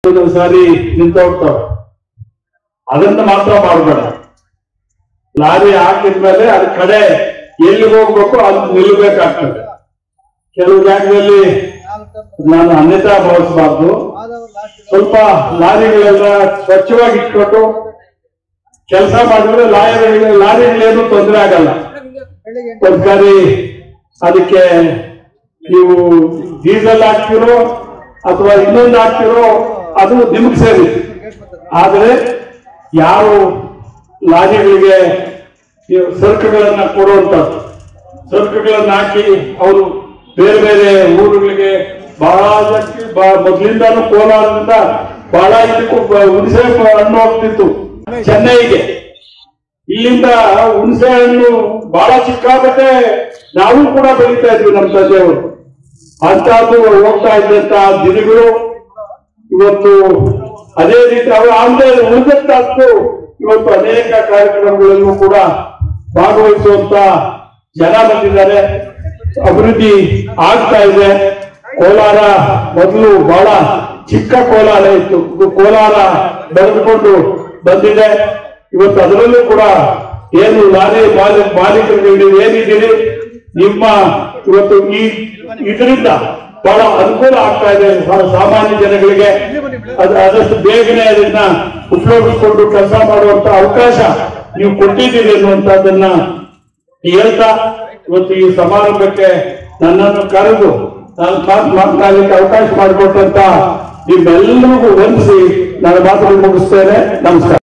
ಒಂದೊಂದು ಸಾರಿ ನಿಂತ ಹೋಗ್ತಾವೆ ಅದನ್ನ ಮಾತ್ರ ಮಾಡಬೇಡ ಲಾರಿ ಹಾಕಿದ್ಮೇಲೆ ಅದ್ ಕಡೆ ಎಲ್ಲಿ ಹೋಗ್ಬೇಕು ಅಲ್ಲಿ ನಿಲ್ಬೇಕಾಗ್ತದೆ ಕೆಲವು ಜಾಗದಲ್ಲಿ ನಾನು ಅನ್ಯತಾ ಭಾವಿಸಬಾರ್ದು ಸ್ವಲ್ಪ ಲಾರಿಗಳೆಲ್ಲ ಸ್ವಚ್ಛವಾಗಿ ಇಟ್ಕೊಂಡು ಕೆಲಸ ಮಾಡಿದ್ರೆ ಲಾರಿಗಳಿಗೆ ಲಾರಿಗಳೇನು ತೊಂದರೆ ಆಗಲ್ಲ ಒಂದ್ ಸಾರಿ ಅದಕ್ಕೆ ನೀವು ಡೀಸೆಲ್ ಹಾಕ್ತಿರೋ ಅಥವಾ ಇನ್ನೊಂದು ಹಾಕ್ತಿರೋ ಅದು ನಿಮ್ಗೆ ಸೇರಿ ಆದ್ರೆ ಯಾರು ಲಾರಿಗಳಿಗೆ ಈ ಸರಕುಗಳನ್ನ ಕೊಡುವಂತದ್ದು ಸರಕುಗಳನ್ನ ಹಾಕಿ ಅವರು ಬೇರೆ ಬೇರೆ ಊರುಗಳಿಗೆ ಬಹಳಷ್ಟು ಬ- ಮೊದ್ಲಿಂದಾನು ಕೋಲಾರದಿಂದ ಬಹಳ ಇದಕ್ಕೂ ಬ- ಹುಣಸೆ ಹಣ್ಣು ಹೋಗ್ತಿತ್ತು ಚೆನ್ನೈಗೆ ಇಲ್ಲಿಂದ ಹುಣಸೆ ಹಣ್ಣು ಬಹಳ ಸಿಕ್ಕಾಪಟ್ಟೆ ನಾವು ಕೂಡ ಬೆಳೀತಾ ಇದ್ವಿ ನಮ್ಮ ತಂದೆಯವರು ಅಂತದ್ದು ಹೋಗ್ತಾ ಇದ್ದಂತ ದಿನಗಳು ಇವತ್ತು ಅದೇ ರೀತಿ ಅವರು ಆಮೇಲೆ ಉಳಿದದ್ದಾದ್ದು ಇವತ್ತು ಅನೇಕ ಕಾರ್ಯಕ್ರಮಗಳಲ್ಲೂ ಕೂಡ ಭಾಗವಹಿಸುವಂತ ಜನ ಬಂದಿದ್ದಾರೆ ಅಭಿವೃದ್ಧಿ ಆಗ್ತಾ ಇದೆ ಕೋಲಾರ ಮೊದಲು ಬಹಳ ಚಿಕ್ಕ ಕೋಲಾರ ಇತ್ತು ಇದು ಕೋಲಾರ ಬೆಳೆದುಕೊಂಡು ಬಂದಿದೆ ಇವತ್ತು ಅದರಲ್ಲೂ ಕೂಡ ಏನು ಲಾರಿ ಮಾಲಿ ಮಾಲೀಕರು ನೀವು ಏನಿದ್ದೀರಿ ನಿಮ್ಮ ಇವತ್ತು ಈ ಇದರಿಂದ ಬಹಳ ಅನುಕೂಲ ಆಗ್ತಾ ಇದೆ ಸಾ- ಸಾಮಾನ್ಯ ಜನಗಳಿಗೆ ಅದು ಆದಷ್ಟು ಬೇಗನೆ ಅದನ್ನ ಉಪಯೋಗಿಸಿಕೊಂಡು ಕೆಲಸ ಮಾಡುವಂತ ಅವಕಾಶ ನೀವು ಕೊಟ್ಟಿದ್ದೀರಿ ಅನ್ನುವಂಥದ್ದನ್ನ ಹೇಳ್ತಾ ಇವತ್ತು ಈ ಸಮಾರಂಭಕ್ಕೆ ನನ್ನನ್ನು ಕರೆದು ನಾನು ಮಾತು ಮಾತನಾಡಲಿಕ್ಕೆ ಅವಕಾಶ ಮಾಡಿಕೊಟ್ಟಂತ ನಿಮ್ಮೆಲ್ಲರಿಗೂ ವಂದಿಸಿ ನನ್ನ ಮಾತನ್ನು ಮುಗಿಸ್ತೇನೆ ನಮಸ್ಕಾರ